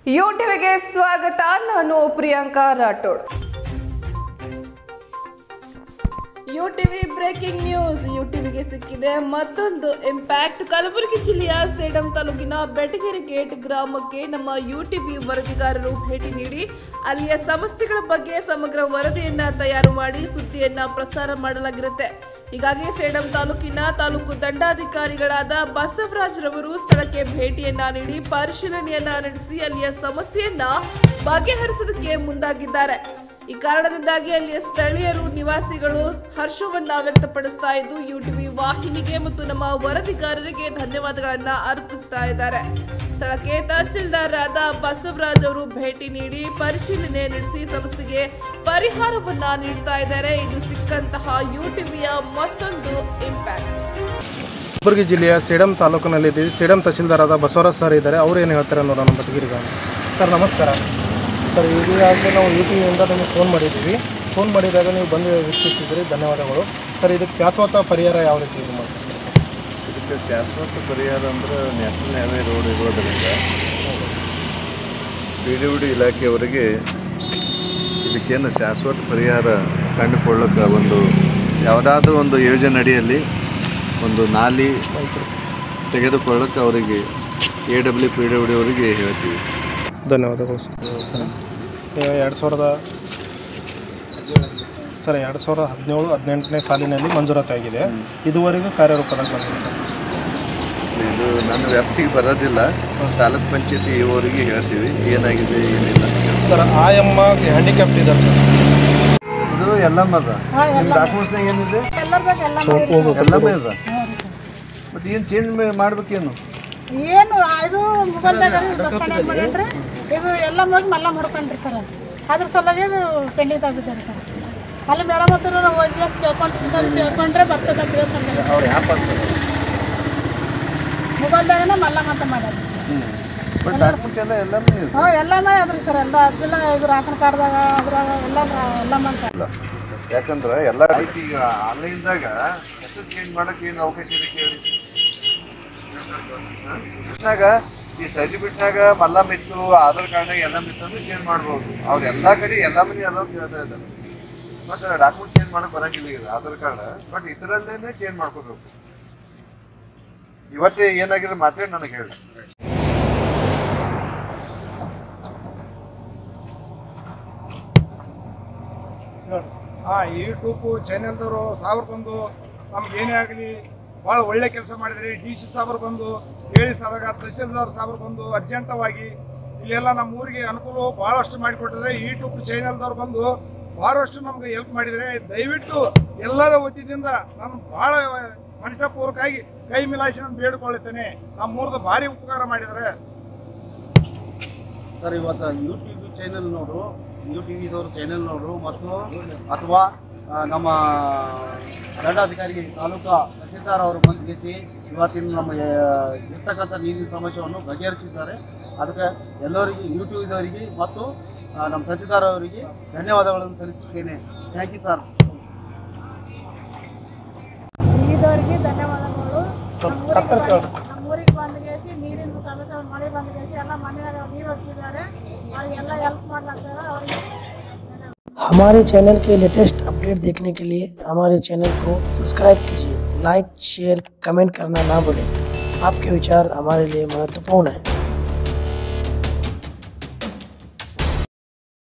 you ಟಿವಿಗೆ ಸ್ವಾಗತ ನಾನು Priyanka Rathod U TV breaking news U ಟಿವಿಗೆ ಸಿಕ್ಕಿದೆ ಮತ್ತೊಂದು ಇಂಪ್ಯಾಕ್ಟ್ ಕಲಬುರಗಿ ಜಿಲ್ಲೆಯ ಸೇಡಂ ತಾಲೂಕಿನ ಬೆಟಗೆರೆ ಗೇಟ್ ಗ್ರಾಮಕ್ಕೆ ನಮ್ಮ ಯು ಟಿವಿ ವರದಿಗಾರರು ಭೇಟಿ ನೀಡಿ ಅಲ್ಲಿಯ ಸಮಸ್ಯೆಗಳ ಬಗ್ಗೆ ಸಮಗ್ರ ವರದಿಯನ್ನ ತಯಾರು ಮಾಡಿ ಸುದ್ದಿಯನ್ನ ಪ್ರಸಾರ ಮಾಡಲಾಗಿರುತ್ತೆ ಹೀಗಾಗಿ ಸೇಡಂ ತಾಲೂಕಿನ ತಾಲೂಕು ದಂಡಾಧಿಕಾರಿಗಳಾದ ಬಸವರಾಜ್ ರವರು ಸ್ಥಳಕ್ಕೆ ಭೇಟಿಯನ್ನ ನೀಡಿ ಪರಿಶೀಲನೆಯನ್ನ ನಡೆಸಿ ಅಲ್ಲಿಯ ಸಮಸ್ಯೆಯನ್ನ ಬಗೆಹರಿಸೋದಕ್ಕೆ ಮುಂದಾಗಿದ್ದಾರೆ ಈ ಕಾರಣದಿಂದಾಗಿ ಅಲ್ಲಿಯ ಸ್ಥಳೀಯರು ನಿವಾಸಿಗಳು ಹರ್ಷವನ್ನ ವ್ಯಕ್ತಪಡಿಸ್ತಾ ಇದ್ದು ಯುಟಿವಿ ವಾಹಿನಿಗೆ ಮತ್ತು ನಮ್ಮ ವರದಿಗಾರರಿಗೆ ಧನ್ಯವಾದಗಳನ್ನ ಅರ್ಪಿಸ್ತಾ ಇದ್ದಾರೆ ಸ್ಥಳಕ್ಕೆ ತಹಸೀಲ್ದಾರರಾದ ಬಸವರಾಜ್ ಅವರು ಭೇಟಿ ನೀಡಿ ಪರಿಶೀಲನೆ ನಡೆಸಿ ಸಮಸ್ಯೆಗೆ ಪರಿಹಾರವನ್ನ ನೀಡ್ತಾ ಇದ್ದಾರೆ ಇದು ಸಿಕ್ಕಂತಹ ಯುಟಿವಿಯ ಮತ್ತೊಂದು ಇಂಪ್ಯಾಕ್ಟ್ ಕಲಬುರಗಿ ಜಿಲ್ಲೆಯ ಸೇಡಂ ತಾಲೂಕಿನಲ್ಲಿದ್ದೀವಿ ಸೇಡಂ ತಹಸೀಲ್ದಾರಾದ ಬಸವರಾಜ್ ಸರ್ ಇದ್ದಾರೆ ಅವ್ರು ಏನು ಹೇಳ್ತಾರೆ ನೋಡೋಣ ಬಟಗಿರಿಗ ಸರ್ ನಮಸ್ಕಾರ ಸರ್ ಈಗಾಗಲೇ ನಾವು ಯು ಟಿ ವಿಯಿಂದ ನಿಮಗೆ ಫೋನ್ ಮಾಡಿದ್ದೀವಿ ಫೋನ್ ಮಾಡಿದಾಗ ನೀವು ಬಂದು ವೀಕ್ಷಿಸಿದ್ರಿ ಧನ್ಯವಾದಗಳು ಸರ್ ಇದಕ್ಕೆ ಶಾಶ್ವತ ಪರಿಹಾರ ಯಾವ ರೀತಿ ಇದು ಮಾಡ್ತೀರಿ ಇದಕ್ಕೆ ಶಾಶ್ವತ ಪರಿಹಾರ ಅಂದ್ರೆ ನ್ಯಾಷನಲ್ ಹೈವೇ ರೋಡ್ ಇರೋದರಿಂದ ಪಿ ಡಿ ಡಿ ಇಲಾಖೆಯವರಿಗೆ ಇದಕ್ಕೇನು ಶಾಶ್ವತ ಪರಿಹಾರ ಕಂಡುಕೊಳ್ಳಕ್ಕೆ ಒಂದು ಯಾವುದಾದ್ರೂ ಒಂದು ಯೋಜನೆ ಅಡಿಯಲ್ಲಿ ಒಂದು ನಾಲಿ ತೆಗೆದುಕೊಳ್ಳಕ್ಕೆ ಅವರಿಗೆ A W P W D ಅವರಿಗೆ ಹೇಳ್ತೀವಿ ಧನ್ಯವಾದಗಳು ಸರ್ ಎರಡು ಸಾವಿರದ ಸರ್ ಎರಡು ಸಾವಿರದ ಹದಿನೇಳು ಹದಿನೆಂಟನೇ ಸಾಲಿನಲ್ಲಿ ಮಂಜೂರಾತಿ ಆಗಿದೆ ಇದುವರೆಗೂ ಕಾರ್ಯರೂಪದಲ್ಲಿ ಬಂದಿದೆ ಸರ್ ಇದು ನನ್ನ ವ್ಯಾಪ್ತಿಗೆ ಬರೋದಿಲ್ಲ ತಾಲೂಕ್ ಪಂಚಾಯತಿ ಇವರಿಗೆ ಹೇಳ್ತೀವಿ ಏನಾಗಿದೆ ಏನಿಲ್ಲ ಸರ್ ಆ ಎಮ್ಮ ಹ್ಯಾಂಡಿಕ್ಯಾಪ್ಟ್ ಇದ್ದಾರೆ ಸರ್ ಇದು ಎಲ್ಲಮ್ಮ ಅದ ನಿಮ್ಮ ಡಾಕ್ಯುಮೆಂಟ್ಸ್ನಾಗ ಏನಿದೆ ಹೋಗ್ಬೇಕು ಎಲ್ಲಮ್ಮ ಅದ ಮತ್ತೆ ಏನು ಚೇಂಜ್ ಮಾಡ್ಬೇಕೇನು ಏನು ಇದು ಮೊಬೈಲ್ದಾಗ ಬಸ್ ಸ್ಟ್ಯಾಂಡ್ ಮಾಡೇನ್ರಿ ಇದು ಎಲ್ಲ ಹೋಗಿ ಮಲ್ಲ ಮಾಡ್ಕೊಂಡ್ರಿ ಸರ್ ಅದ್ರ ಸಲುವಾಗಿ ಇದು ಪೆಂಡಿಂಗ್ ಆಗಿದ್ದಾರೆ ಸರ್ ಅಲ್ಲಿ ಮೇಡಮ್ ಹತ್ರ ಹೋಗಿ ಅಂತ ಕೇಳ್ಕೊಂಡು ಇಂಥದ್ದು ಕೇಳ್ಕೊಂಡ್ರೆ ಬರ್ತದೆ ಅಂತ ಹೇಳ್ಕೊಂಡ್ರೆ ಅವ್ರು ಯಾಪ್ ಆಗ್ತದೆ ಮೊಬೈಲ್ದಾಗನೇ ಮಲ್ಲಮ್ಮ ಅಂತ ಮಾಡ್ಯಾರ ಸರ್ ಬಟ್ ಡಾಕ್ಯುಮೆಂಟ್ಸ್ ಎಲ್ಲ ಎಲ್ಲಮ್ಮ ಇದೆ ಹ್ಞೂ ಎಲ್ಲಮ್ಮ ಅದ್ರಿ ಸರ್ ಎಲ್ಲ ಅದೆಲ್ಲ ಇದು ರಾಷನ್ ಕಾರ್ಡ್ದಾಗ ಅದ್ರಾಗ ಎಲ್ಲ ಎಲ್ಲಮ್ಮ ಅಂತ ಯಾಕಂದ್ರೆ ಎಲ್ಲ ಆಯ್ತು ಈಗ ಆನ್ಲೈನ್ದಾಗ ಹೆಸರು ಚೇಂಜ್ ಮಾಡಕ್ಕೆ ಏನು ಅವಕಾಶ ಇದೆ ಕೇಳಿ ನಾಗ ಈ ಸರ್ಟಿಫಿಕೇಟ್ನಾಗ ಮಲ್ಲಮ್ ಇತ್ತು ಆಧಾರ್ ಕಾರ್ಡ್ನಾಗ ಎಲ್ಲಮ್ ಇತ್ತು ಅಂದ್ರೆ ಚೇಂಜ್ ಮಾಡ್ಬೋದು ಅವ್ರು ಎಲ್ಲಾ ಕಡೆ ಎಲ್ಲ ಮನೆ ಎಲ್ಲ ಹೇಳ್ತಾ ಇದ್ದಾರೆ ಮತ್ತೆ ಡಾಕ್ಯುಮೆಂಟ್ ಚೇಂಜ್ ಮಾಡಕ್ ಬರಂಗಿಲ್ಲ ಈಗ ಆಧಾರ್ ಕಾರ್ಡ್ ಬಟ್ ಇದರಲ್ಲೇನೆ ಚೇಂಜ್ ಮಾಡ್ಕೋಬೇಕು ಇವತ್ತೇ ಏನಾಗಿದೆ ಮಾತ್ರ ನನಗೆ ಹೇಳಿ ಆ ಯೂಟ್ಯೂಬ್ ಚಾನೆಲ್ದವರು ಸಾವಿರ ಬಂದು ನಮ್ಗೆ ಏನೇ ಆಗಲಿ ಭಾಳ ಒಳ್ಳೆ ಕೆಲಸ ಮಾಡಿದರೆ ಡಿ ಸಿ ಸಾಬ್ರು ಬಂದು ಹೇಳಿ ಸಾವಿರ ತಹಸೀಲ್ದಾರ್ ಸಾಬ್ರು ಬಂದು ಅರ್ಜೆಂಟವಾಗಿ ಇಲ್ಲೆಲ್ಲ ನಮ್ಮ ಊರಿಗೆ ಅನುಕೂಲ ಭಾಳಷ್ಟು ಮಾಡಿಕೊಟ್ಟಿದ್ರೆ ಯೂಟ್ಯೂಬ್ ಚಾನೆಲ್ದವ್ರು ಬಂದು ಭಾಳಷ್ಟು ನಮ್ಗೆ ಹೆಲ್ಪ್ ಮಾಡಿದರೆ ದಯವಿಟ್ಟು ಎಲ್ಲರ ವತಿಯಿಂದ ನಾನು ಭಾಳ ಮನಸ್ಸಪೂರ್ವಕವಾಗಿ ಕೈ ಮಿಲಾಯಿಸಿ ನಾನು ಬೇಡಿಕೊಳ್ಳುತ್ತೇನೆ ನಮ್ಮ ಊರ್ದು ಭಾರಿ ಉಪಕಾರ ಮಾಡಿದ್ದಾರೆ ಸರ್ ಇವತ್ತು ಯು ಟಿ ವಿ ಚಾನೆಲ್ನವರು ಯು ಟಿ ವಿದವರು ಚಾನೆಲ್ನವರು ಮತ್ತು ಅಥವಾ ಆ, ನಮ್ಮ ದಂಡಾಧಿಕಾರಿ ತಾಲೂಕಾ ತಹಸೀಲ್ದಾರ್ ಅವರು ಬಂದಿಸಿ ಇವತ್ತಿನ ನಮ್ಮ ಆ, ಇರ್ತಕ್ಕಂಥ ನೀರಿನ ಸಮಸ್ಯೆಯನ್ನು ಬಗೆಹರಿಸಿದ್ದಾರೆ ಅದಕ್ಕೆ ಎಲ್ಲರಿಗೆ ಯು ಟಿ ವಿದವರಿಗೆ ಮತ್ತು ಆ, ನಮ್ಮ ತಹಸೀಲ್ದಾರ್ ಅವರಿಗೆ ಧನ್ಯವಾದಗಳನ್ನು ಸಲ್ಲಿಸುತ್ತೇನೆ ಥ್ಯಾಂಕ್ ಯು ಸರ್ ಇದವರಿಗೆ ಧನ್ಯವಾದಗಳು ಸ್ವಲ್ಪ ನಮ್ಮ ಊರಿಗೆ ಕತ್ತರಿಸಿ ಬಂದ್- ನಮ್ಮ ಊರಿಗೆ ಬಂದ್ಗೇಸಿ ನೀರಿನ ಸಮಸ್ಯೆ ಮಳೆ ಬಂದ್ಗೇಸಿ ಎಲ್ಲ ಮನೆಯಾಗ ನೀರು ಹಾಕಿದ್ದಾರೆ ಅವ್ರಿಗೆಲ್ಲ ಹೆಲ್ಪ್ ಮಾಡ್ಲಾಗ್ತಾರೆ ಅವರಿಗೆ हमारे चैनल के लेटेस्ट अपडेट देखने के लिए हमारे चैनल को सब्सक्राइब कीजिए लाइक शेयर कमेंट करना ना भूलें आपके विचार हमारे लिए महत्वपूर्ण है